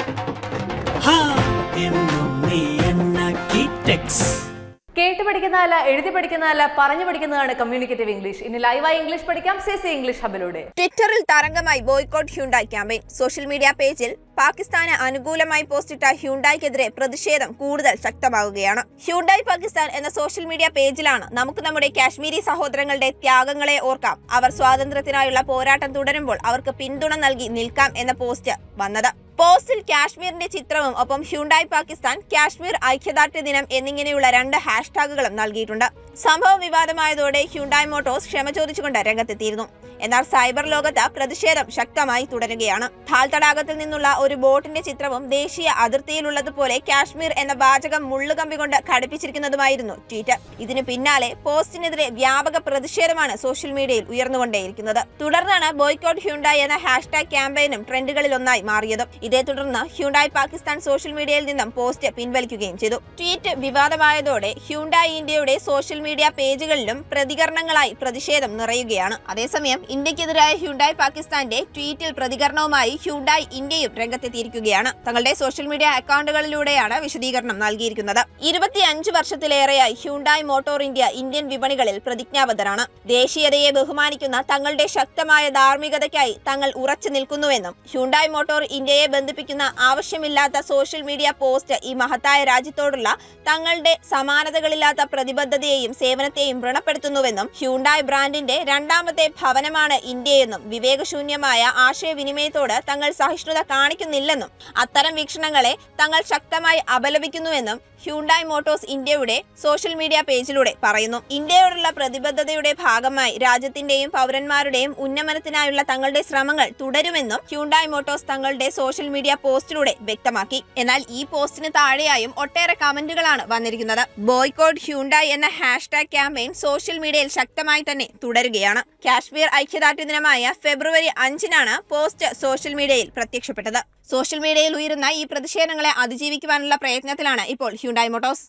ഹാ എന്നും നീ എന്നാക്കി ടെക്സ് കേട്ട് പഠിക്കുന്നതല്ല എഴുതി പഠിക്കുന്നതല്ല പറഞ്ഞു പഠിക്കുന്നതാണ് കമ്മ്യൂണിക്കേറ്റീവ് ഇംഗ്ലീഷ് ഇനി ലൈവായി ഇംഗ്ലീഷ് പഠിക്കാം സി സി ഇംഗ്ലീഷ് ഹബിലൂടെ ട്വിറ്ററിൽ തരംഗമായി boycott Hyundai campaign social media പേജിൽ പാകിസ്ഥാന് അനുകൂലമായി പോസ്റ്റിട്ട ഹ്യുണ്ടായിക്കെതിരെ പ്രതിഷേധം കൂടുതൽ ശക്തമാവുകയാണ് ഹ്യുണ്ടായി പാകിസ്ഥാൻ എന്ന സോഷ്യൽ മീഡിയ പേജിലാണ് നമുക്ക് നമ്മുടെ കാശ്മീരി സഹോദരങ്ങളുടെ ത്യാഗങ്ങളെ ഓർക്കാം അവർ സ്വാതന്ത്ര്യത്തിനായുള്ള പോരാട്ടം തുടരുമ്പോൾ അവർക്ക് പിന്തുണ നൽകി നിൽക്കാം എന്ന പോസ്റ്റ് വന്നത് പോസ്റ്റിൽ കാശ്മീരിന്റെ ചിത്രവും ഒപ്പം ഹ്യുണ്ടായി പാകിസ്ഥാൻ കാശ്മീർ ഐക്യദാർഢ്യ ദിനം എന്നിങ്ങനെയുള്ള രണ്ട് ഹാഷ്ടാഗുകളും നൽകിയിട്ടുണ്ട് സംഭവം വിവാദമായതോടെ ഹ്യുണ്ടായി മോട്ടോഴ്സ് ക്ഷമ ചോദിച്ചുകൊണ്ട് രംഗത്തെത്തിയിരുന്നു എന്നാൽ സൈബർ ലോകത്ത് പ്രതിഷേധം ശക്തമായി തുടരുകയാണ് ഥാൽ തടാകത്തിൽ നിന്നുള്ള ഒരു ബോട്ടിന്റെ ചിത്രവും ദേശീയ അതിർത്തിയിലുള്ളതുപോലെ കാശ്മീർ എന്ന വാചകം മുള്ളുകമ്പി കൊണ്ട് ഘടിപ്പിച്ചിരിക്കുന്നതുമായിരുന്നു ട്വീറ്റ് ഇതിനു പിന്നാലെ പോസ്റ്റിനെതിരെ വ്യാപക പ്രതിഷേധമാണ് സോഷ്യൽ മീഡിയയിൽ ഉയർന്നുകൊണ്ടേയിരിക്കുന്നത് തുടർന്നാണ് ബോയ്ക്കോട്ട് ഹ്യുണ്ടായി എന്ന ഹാഷ്ടാഗ് ക്യാമ്പയിനും ട്രെൻഡുകളിൽ ഒന്നായി മാറിയത് ഇതേ തുടർന്ന് ഹ്യുണ്ടായി പാകിസ്ഥാൻ സോഷ്യൽ മീഡിയയിൽ നിന്നും പോസ്റ്റ് പിൻവലിക്കുകയും ചെയ്തു ട്വീറ്റ് വിവാദമായതോടെ ഹ്യുണ്ടായി ഇന്ത്യയുടെ സോഷ്യൽ മീഡിയ പേജുകളിലും പ്രതികരണങ്ങളായി പ്രതിഷേധം നിറയുകയാണ് അതേസമയം ഇന്ത്യക്കെതിരായ ഹ്യുണ്ടായി പാകിസ്ഥാന്റെ ട്വീറ്റിൽ പ്രതികരണവുമായി ഹ്യുണ്ടായി ഇന്ത്യയും രംഗത്തെത്തിയിരിക്കുകയാണ് തങ്ങളുടെ സോഷ്യൽ മീഡിയ അക്കൗണ്ടുകളിലൂടെയാണ് വിശദീകരണം നൽകിയിരിക്കുന്നത് ഇരുപത്തിയഞ്ച് വർഷത്തിലേറെയായി ഹ്യുണ്ടായി മോട്ടോർ ഇന്ത്യ ഇന്ത്യൻ വിപണികളിൽ പ്രതിജ്ഞാബദ്ധരാണ് ദേശീയതയെ ബഹുമാനിക്കുന്ന തങ്ങളുടെ ശക്തമായ ധാർമ്മികതയ്ക്കായി തങ്ങൾ ഉറച്ചു നിൽക്കുന്നുവെന്നും ഹ്യുണ്ടായി മോട്ടോർ ഇന്ത്യയെ ബന്ധിപ്പിക്കുന്ന ആവശ്യമില്ലാത്ത സോഷ്യൽ മീഡിയ പോസ്റ്റ് ഈ മഹത്തായ രാജ്യത്തോടുള്ള തങ്ങളുടെ സമാനതകളില്ലാത്ത പ്രതിബദ്ധതയെയും സേവനത്തെയും വ്രണപ്പെടുത്തുന്നുവെന്നും ഹ്യുണ്ടായി ബ്രാൻഡിന്റെ രണ്ടാമത്തെ ഭവനമാണ് ഇന്ത്യയെന്നും വിവേകശൂന്യമായ ആശയവിനിമയത്തോട് തങ്ങൾ സഹിഷ്ണുത കാണിക്കുന്നില്ലെന്നും അത്തരം വീക്ഷണങ്ങളെ തങ്ങൾ ശക്തമായി അപലപിക്കുന്നുവെന്നും ഹ്യുണ്ടായി മോട്ടോഴ്സ് ഇന്ത്യയുടെ സോഷ്യൽ മീഡിയ പേജിലൂടെ പറയുന്നു ഇന്ത്യയോടുള്ള പ്രതിബദ്ധതയുടെ ഭാഗമായി രാജ്യത്തിന്റെയും പൗരന്മാരുടെയും ഉന്നമനത്തിനായുള്ള തങ്ങളുടെ ശ്രമങ്ങൾ തുടരുമെന്നും ഹ്യുണ്ടായി മോട്ടോഴ്സ് തങ്ങളുടെ സോഷ്യൽ മീഡിയ പോസ്റ്റിലൂടെ വ്യക്തമാക്കി എന്നാൽ ഈ പോസ്റ്റിന് താഴെയായും ഒട്ടേറെ കമന്റുകളാണ് വന്നിരിക്കുന്നത് ബോയ്ക്കോട്ട് ഹ്യുണ്ടായി എന്ന ഹാഷ്ടാഗ് ക്യാമ്പയിൻ സോഷ്യൽ മീഡിയയിൽ ശക്തമായി തന്നെ തുടരുകയാണ് കാശ്മീർ ഐക്യദാർഢ്യ ദിനമായ ഫെബ്രുവരി അഞ്ചിനാണ് പോസ്റ്റ് സോഷ്യൽ മീഡിയയിൽ പ്രത്യക്ഷപ്പെട്ടത് സോഷ്യൽ മീഡിയയിൽ ഉയരുന്ന ഈ പ്രതിഷേധങ്ങളെ അതിജീവിക്കുവാനുള്ള പ്രയത്നത്തിലാണ് ഇപ്പോൾ ഹ്യുണ്ടായി മോട്ടോഴ്സ്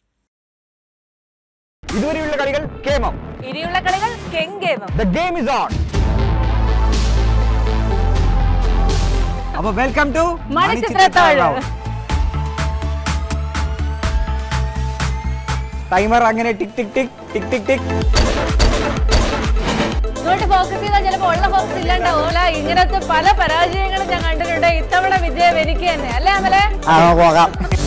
ഇതുവരെയുള്ള കളികൾ കേമം ഇനിയുള്ള കളികൾ കെങ്കേമം ദ ഗെയിം ഇസ് ഓൺ അപ്പൊ വെൽക്കം ടു മണിച്ചിത്രത്താഴ്. ടൈമർ അങ്ങനെ ടിക് ടിക് ടിക് ടിക് ടിക് ടിക് ഇങ്ങോട്ട് ഫോക്കസ് ചെയ്താൽ ചിലപ്പോൾ ഉള്ള ഫോക്കസ് ഇല്ലാണ്ടാവൂല ഇങ്ങനത്തെ പല പരാജയങ്ങളും ഞാൻ കണ്ടിട്ടുണ്ട് ഇത്തവണ വിജയം എനിക്ക് തന്നെ അല്ലേ അമലെ ആ പോകാം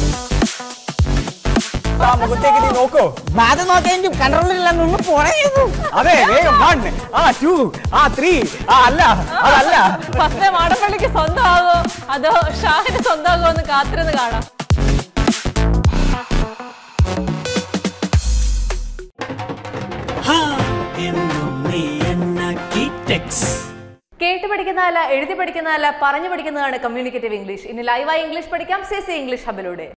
ആ മുഖത്തേക്ക് നീ നോക്കോ ബാധ നോക്കാൻ കൺട്രോളില്ല നിന്ന് പോണേ അതെ വേഗം വൺ ആ ടു ആ ത്രീ ആ അല്ല അതല്ല ഫസ്റ്റ് മാടപ്പള്ളിക്ക് സ്വന്തമാകോ അതോ ഷാഹിന് സ്വന്തമാകോ എന്ന് കാത്തിരുന്ന് കാണാം ഹാ എന്നും നീ എന്നാക്കി ടെക്സ് കേട്ട് പഠിക്കുന്നതല്ല എഴുതി പഠിക്കുന്നതല്ല പറഞ്ഞു പഠിക്കുന്നതാണ് കമ്മ്യൂണിക്കേറ്റീവ് ഇംഗ്ലീഷ് ഇനി ലൈവായി ഇംഗ്ലീഷ് പഠിക്കാം സി സി ഇംഗ്ലീഷ് ഹബിലൂടെ